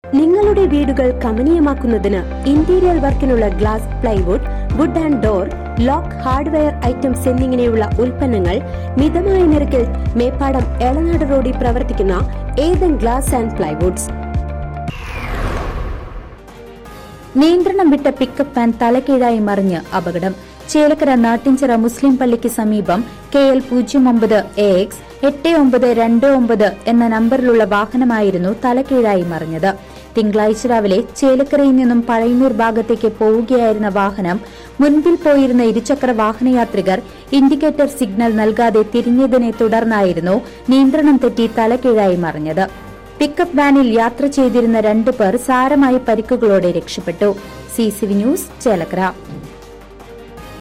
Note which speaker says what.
Speaker 1: നിങ്ങളുടെ വീടുകൾ കമനീയമാക്കുന്നതിന് ഇന്റീരിയർ വർക്കിനുള്ള glass plywood wood and door lock hardware items എന്നിങ്ങനെയുള്ള ഉൽപ്പന്നങ്ങൾ മിതമായ നിരക്കിൽ മേപ്പാടം എളനാട് റോഡിൽ പ്രവർത്തിക്കുന്ന ഏതൻ ഗ്ലാസ് ആൻഡ് പ്ലൈവുഡ്സ്
Speaker 2: നിയന്ത്രണം വിട്ട പിക്കപ്പ് വാൻ തലകീഴായി മറിഞ്ഞ് അപകടം ചേലക്കര നാട്ടിൻചിറ മുസ്ലിം പള്ളിക്ക് സമീപം കെ എൽ പൂജ്യം ഒമ്പത് എ എക്സ് എട്ട് ഒമ്പത് രണ്ട് ഒമ്പത് എന്ന നമ്പറിലുള്ള വാഹനമായിരുന്നു തലകീഴായി മറിഞ്ഞത് തിങ്കളാഴ്ച രാവിലെ ചേലക്കരയിൽ നിന്നും പഴയന്നൂർ ഭാഗത്തേക്ക് പോവുകയായിരുന്ന വാഹനം മുൻപിൽ പോയിരുന്ന ഇരുചക്ര വാഹനയാത്രികർ ഇൻഡിക്കേറ്റർ സിഗ്നൽ നൽകാതെ തിരിഞ്ഞതിനെ തുടർന്നായിരുന്നു നിയന്ത്രണം തെറ്റി തലകീഴായി മറിഞ്ഞത് പിക്കപ്പ് വാനിൽ യാത്ര ചെയ്തിരുന്ന രണ്ടു പേർ സാരമായ പരിക്കുകളോടെ രക്ഷപ്പെട്ടു C C V news Chelakkara